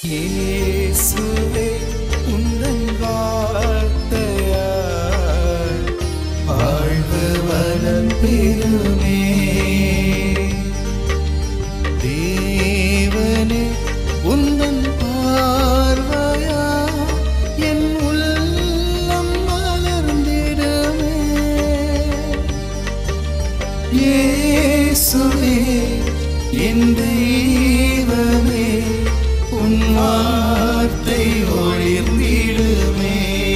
இயேசுவே உந்தன் வார்த்தையால் வாழ்வு வளம் பெறுமே தேவனே உந்தன் பார்வையா என் உள்ளம் மலர்ந்திடுமே இயேசுவே என் தெய்வமே உன் வார்த்தை ஒளிர்ந்திடுமே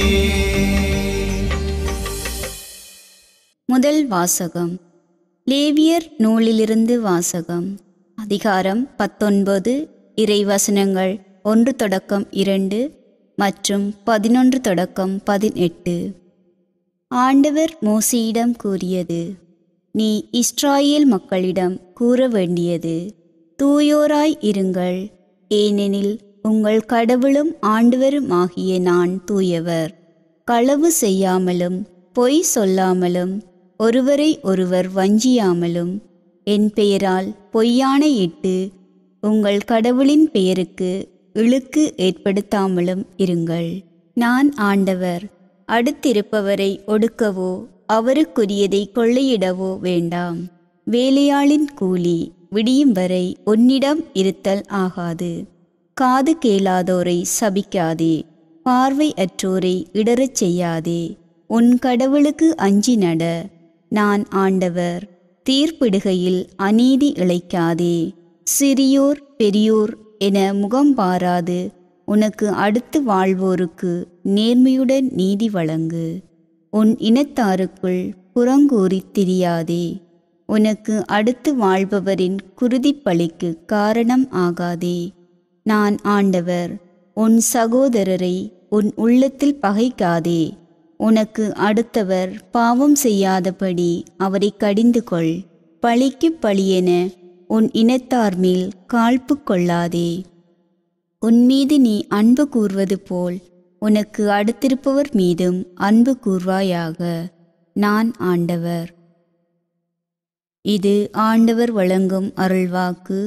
முதல் வாசகம் லேவியர் நூலிலிருந்து வாசகம் அதிகாரம் பத்தொன்பது இறைவசனங்கள் ஒன்று தொடக்கம் இரண்டு மற்றும் பதினொன்று தொடக்கம் பதினெட்டு ஆண்டவர் மோசையிடம் கூறியது நீ இஸ்ராயேல் மக்களிடம் கூற வேண்டியது தூயோராய் இருங்கள் ஏனெனில் உங்கள் கடவுளும் ஆண்டவருமாகிய நான் தூயவர் களவு செய்யாமலும் பொய் சொல்லாமலும் ஒருவரை ஒருவர் வஞ்சியாமலும் என் பெயரால் பொய்யானையிட்டு உங்கள் கடவுளின் பெயருக்கு இழுக்கு ஏற்படுத்தாமலும் இருங்கள் நான் ஆண்டவர் அடுத்திருப்பவரை ஒடுக்கவோ அவருக்குரியதை கொள்ளையிடவோ வேண்டாம் வேலையாளின் கூலி விடியும் வரை உன்னிடம் இருத்தல் ஆகாது காது கேளாதோரை சபிக்காதே பார்வை அற்றோரை இடறச் செய்யாதே உன் கடவுளுக்கு அஞ்சி நட நான் ஆண்டவர் தீர்ப்பிடுகையில் அநீதி இழைக்காதே சிறியோர் பெரியோர் என முகம் பாராது உனக்கு அடுத்து வாழ்வோருக்கு நேர்மையுடன் நீதி வழங்கு உன் இனத்தாருக்குள் புறங்கூறித் திரியாதே உனக்கு அடுத்து வாழ்பவரின் குருதிப்பழிக்கு காரணம் ஆகாதே நான் ஆண்டவர் உன் சகோதரரை உன் உள்ளத்தில் பகைக்காதே உனக்கு அடுத்தவர் பாவம் செய்யாதபடி அவரை கடிந்து கொள் பழிக்கு பழியென உன் இனத்தார் மேல் காழ்ப்பு கொள்ளாதே உன் மீது நீ அன்பு கூர்வது போல் உனக்கு அடுத்திருப்பவர் மீதும் அன்பு கூர்வாயாக நான் ஆண்டவர் இது ஆண்டவர் வழங்கும் அருள்வாக்கு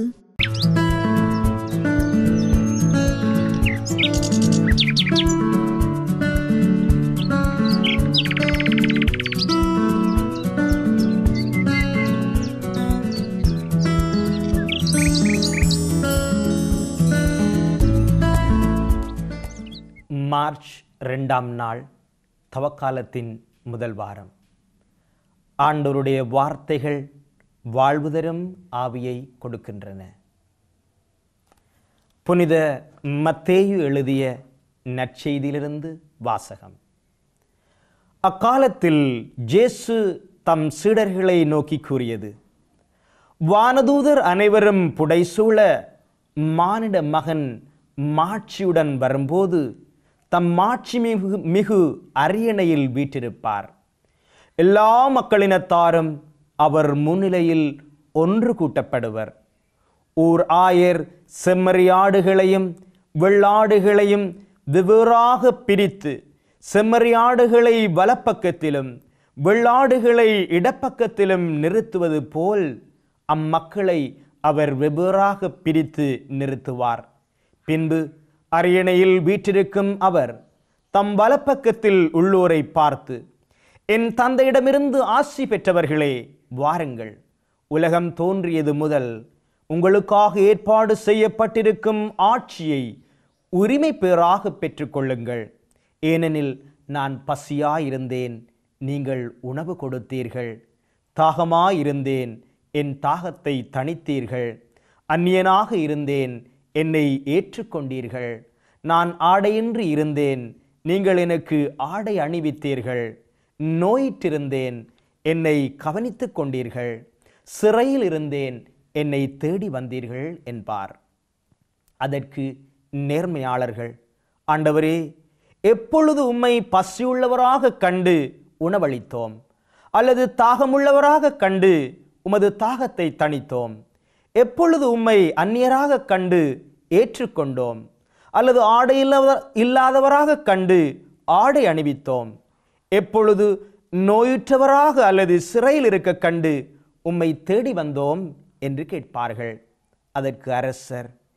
மார்ச் ரெண்டாம் நாள் தவக்காலத்தின் முதல் வாரம் ஆண்டவருடைய வார்த்தைகள் வாழ்வு தரும் ஆவியை கொடுக்கின்றன புனித மத்தேயு எழுதிய நற்செய்தியிலிருந்து வாசகம் அக்காலத்தில் ஜேசு தம் சீடர்களை நோக்கி கூறியது வானதூதர் அனைவரும் புடைசூழ மானிட மகன் மாட்சியுடன் வரும்போது தம் மாட்சி மிகு மிகு அரியணையில் வீற்றிருப்பார் எல்லா மக்களினத்தாரும் அவர் முன்னிலையில் ஒன்று கூட்டப்படுவர் ஓர் ஆயர் செம்மறியாடுகளையும் வெள்ளாடுகளையும் வெவ்வேறாக பிரித்து செம்மறியாடுகளை வலப்பக்கத்திலும் வெள்ளாடுகளை இடப்பக்கத்திலும் நிறுத்துவது போல் அம்மக்களை அவர் வெவ்வேறாக பிரித்து நிறுத்துவார் பின்பு அரியணையில் வீற்றிருக்கும் அவர் தம் வலப்பக்கத்தில் உள்ளோரை பார்த்து என் தந்தையிடமிருந்து ஆசி பெற்றவர்களே வாருங்கள் உலகம் தோன்றியது முதல் உங்களுக்காக ஏற்பாடு செய்யப்பட்டிருக்கும் ஆட்சியை உரிமை பேராக பெற்றுக்கொள்ளுங்கள் ஏனெனில் நான் பசியாயிருந்தேன் நீங்கள் உணவு கொடுத்தீர்கள் தாகமாயிருந்தேன் என் தாகத்தை தணித்தீர்கள் அந்நியனாக இருந்தேன் என்னை ஏற்றுக்கொண்டீர்கள் நான் ஆடையின்றி இருந்தேன் நீங்கள் எனக்கு ஆடை அணிவித்தீர்கள் நோயிற்றிருந்தேன் என்னை கவனித்துக் கொண்டீர்கள் சிறையில் இருந்தேன் என்னை தேடி வந்தீர்கள் என்பார் அதற்கு நேர்மையாளர்கள் ஆண்டவரே எப்பொழுது உம்மை பசியுள்ளவராக கண்டு உணவளித்தோம் அல்லது தாகமுள்ளவராக கண்டு உமது தாகத்தை தணித்தோம் எப்பொழுது உம்மை அந்நியராக கண்டு ஏற்றுக்கொண்டோம் அல்லது ஆடை இல்லாத- இல்லாதவராக கண்டு ஆடை அணிவித்தோம் எப்பொழுது நோயுற்றவராக அல்லது சிறையில் இருக்க கண்டு உம்மை தேடி வந்தோம் என்று கேட்பார்கள் அதற்கு அரசர்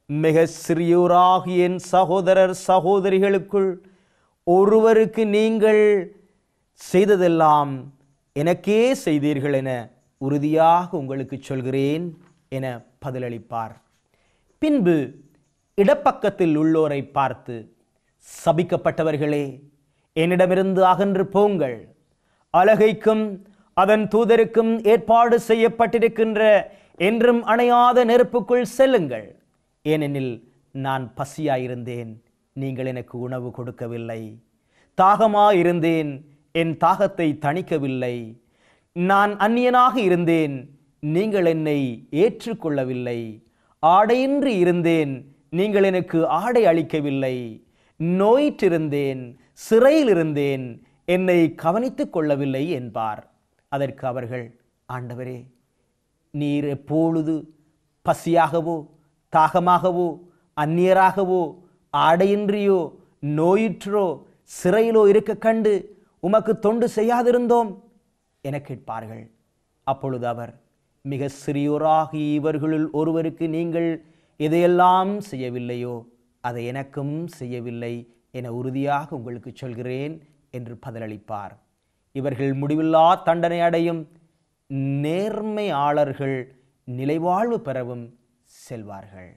மிக சிறியோராகிய என் சகோதரர் சகோதரிகளுக்குள் ஒருவருக்கு நீங்கள் செய்ததெல்லாம் எனக்கே செய்தீர்கள் என உறுதியாக உங்களுக்கு சொல்கிறேன் என பதிலளிப்பார் பின்பு இடப்பக்கத்தில் உள்ளோரை பார்த்து சபிக்கப்பட்டவர்களே என்னிடமிருந்து அகன்று போங்கள் அலகைக்கும் அதன் தூதருக்கும் ஏற்பாடு செய்யப்பட்டிருக்கின்ற என்றும் அணையாத நெருப்புக்குள் செல்லுங்கள் ஏனெனில் நான் பசியாயிருந்தேன் நீங்கள் எனக்கு உணவு கொடுக்கவில்லை தாகமாயிருந்தேன் என் தாகத்தை தணிக்கவில்லை நான் அந்நியனாக இருந்தேன் நீங்கள் என்னை ஏற்றுக்கொள்ளவில்லை ஆடையின்றி இருந்தேன் நீங்கள் எனக்கு ஆடை அளிக்கவில்லை நோயிற்றிருந்தேன் சிறையில் இருந்தேன் என்னை கவனித்துக் கொள்ளவில்லை என்பார் அதற்கு அவர்கள் ஆண்டவரே நீர் எப்பொழுது பசியாகவோ தாகமாகவோ அந்நியராகவோ ஆடையின்றியோ நோயுற்றோ சிறையிலோ இருக்க கண்டு உமக்கு தொண்டு செய்யாதிருந்தோம் என கேட்பார்கள் அப்பொழுது அவர் மிக சிறியோராகி இவர்களுள் ஒருவருக்கு நீங்கள் எதையெல்லாம் செய்யவில்லையோ அதை எனக்கும் செய்யவில்லை என உறுதியாக உங்களுக்கு சொல்கிறேன் என்று பதிலளிப்பார் இவர்கள் முடிவில்லா தண்டனை அடையும் நேர்மையாளர்கள் நிலைவாழ்வு பெறவும் செல்வார்கள்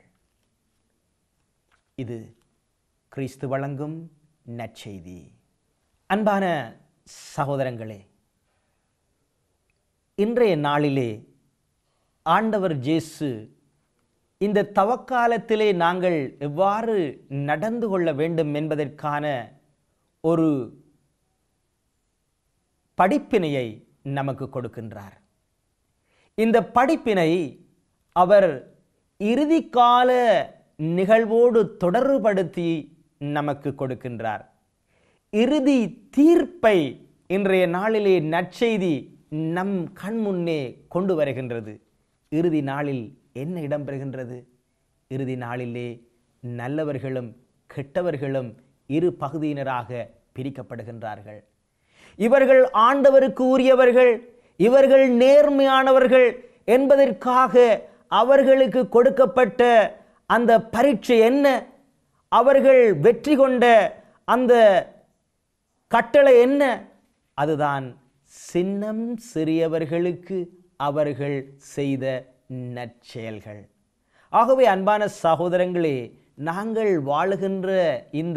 இது கிறிஸ்து வழங்கும் நற்செய்தி அன்பான சகோதரங்களே இன்றைய நாளிலே ஆண்டவர் ஜேசு இந்த தவக்காலத்திலே நாங்கள் எவ்வாறு நடந்து கொள்ள வேண்டும் என்பதற்கான ஒரு படிப்பினையை நமக்கு கொடுக்கின்றார் இந்த படிப்பினை அவர் இறுதிக்கால நிகழ்வோடு தொடர்புபடுத்தி நமக்கு கொடுக்கின்றார் இறுதி தீர்ப்பை இன்றைய நாளிலே நற்செய்தி நம் கண் முன்னே கொண்டு வருகின்றது இறுதி நாளில் என்ன இடம்பெறுகின்றது இறுதி நாளிலே நல்லவர்களும் கெட்டவர்களும் இரு பகுதியினராக பிரிக்கப்படுகின்றார்கள் இவர்கள் ஆண்டவருக்கு உரியவர்கள் இவர்கள் நேர்மையானவர்கள் என்பதற்காக அவர்களுக்கு கொடுக்கப்பட்ட அந்த பரீட்சை என்ன அவர்கள் வெற்றி கொண்ட அந்த கட்டளை என்ன அதுதான் சின்னம் சிறியவர்களுக்கு அவர்கள் செய்த நற்செயல்கள் ஆகவே அன்பான சகோதரங்களே நாங்கள் வாழுகின்ற இந்த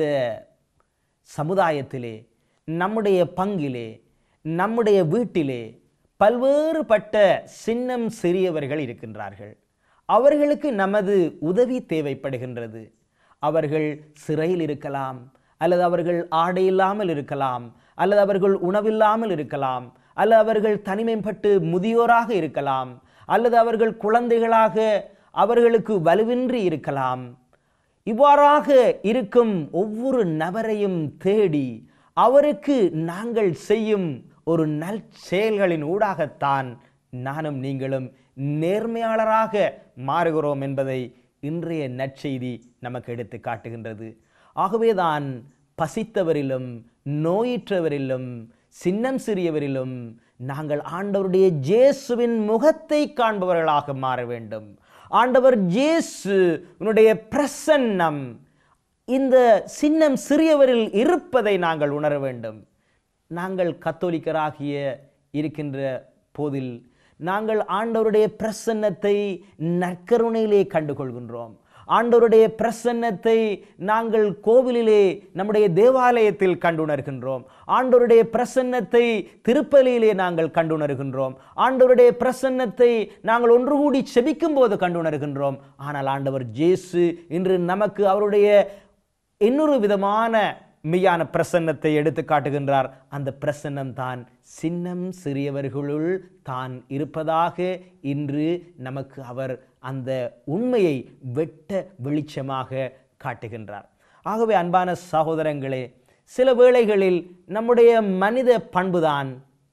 சமுதாயத்திலே நம்முடைய பங்கிலே நம்முடைய வீட்டிலே பல்வேறுபட்ட சின்னம் சிறியவர்கள் இருக்கின்றார்கள் அவர்களுக்கு நமது உதவி தேவைப்படுகின்றது அவர்கள் சிறையில் இருக்கலாம் அல்லது அவர்கள் ஆடை இல்லாமல் இருக்கலாம் அல்லது அவர்கள் உணவில்லாமல் இருக்கலாம் அல்லது அவர்கள் தனிமைப்பட்டு முதியோராக இருக்கலாம் அல்லது அவர்கள் குழந்தைகளாக அவர்களுக்கு வலுவின்றி இருக்கலாம் இவ்வாறாக இருக்கும் ஒவ்வொரு நபரையும் தேடி அவருக்கு நாங்கள் செய்யும் ஒரு நல் செயல்களின் ஊடாகத்தான் நானும் நீங்களும் நேர்மையாளராக மாறுகிறோம் என்பதை இன்றைய நற்செய்தி நமக்கு எடுத்து காட்டுகின்றது ஆகவேதான் பசித்தவரிலும் நோயிற்றவரிலும் சின்னம் சிறியவரிலும் நாங்கள் ஆண்டவருடைய ஜேசுவின் முகத்தை காண்பவர்களாக மாற வேண்டும் ஆண்டவர் ஜேசு உன்னுடைய பிரசன்னம் இந்த சின்னம் சிறியவரில் இருப்பதை நாங்கள் உணர வேண்டும் நாங்கள் கத்தோலிக்கராகிய இருக்கின்ற போதில் நாங்கள் ஆண்டவருடைய பிரசன்னத்தை நற்கருணையிலே கண்டுகொள்கின்றோம் ஆண்டவருடைய பிரசன்னத்தை நாங்கள் கோவிலிலே நம்முடைய தேவாலயத்தில் கண்டுணர்கின்றோம் ஆண்டவருடைய பிரசன்னத்தை திருப்பலியிலே நாங்கள் கண்டுணர்கின்றோம் ஆண்டவருடைய பிரசன்னத்தை நாங்கள் ஒன்று கூடி செபிக்கும் போது கண்டுணர்கின்றோம் ஆனால் ஆண்டவர் ஜேசு இன்று நமக்கு அவருடைய இன்னொரு விதமான மெய்யான பிரசன்னத்தை எடுத்து காட்டுகின்றார் அந்த பிரசன்னம் தான் சின்னம் சிறியவர்களுள் தான் இருப்பதாக இன்று நமக்கு அவர் அந்த உண்மையை வெட்ட வெளிச்சமாக காட்டுகின்றார் ஆகவே அன்பான சகோதரங்களே சில வேளைகளில் நம்முடைய மனித பண்புதான்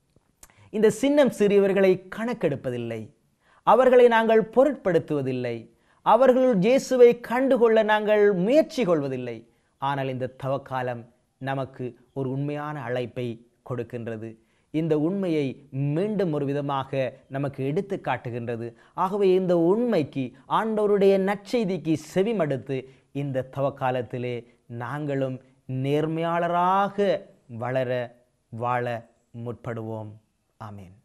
இந்த சின்னம் சிறியவர்களை கணக்கெடுப்பதில்லை அவர்களை நாங்கள் பொருட்படுத்துவதில்லை அவர்களுள் இயேசுவை கண்டுகொள்ள நாங்கள் முயற்சி கொள்வதில்லை ஆனால் இந்த தவக்காலம் நமக்கு ஒரு உண்மையான அழைப்பை கொடுக்கின்றது இந்த உண்மையை மீண்டும் ஒரு விதமாக நமக்கு எடுத்து காட்டுகின்றது ஆகவே இந்த உண்மைக்கு ஆண்டவருடைய நற்செய்திக்கு செவிமடுத்து இந்த தவக்காலத்திலே நாங்களும் நேர்மையாளராக வளர வாழ முற்படுவோம் ஆமீன்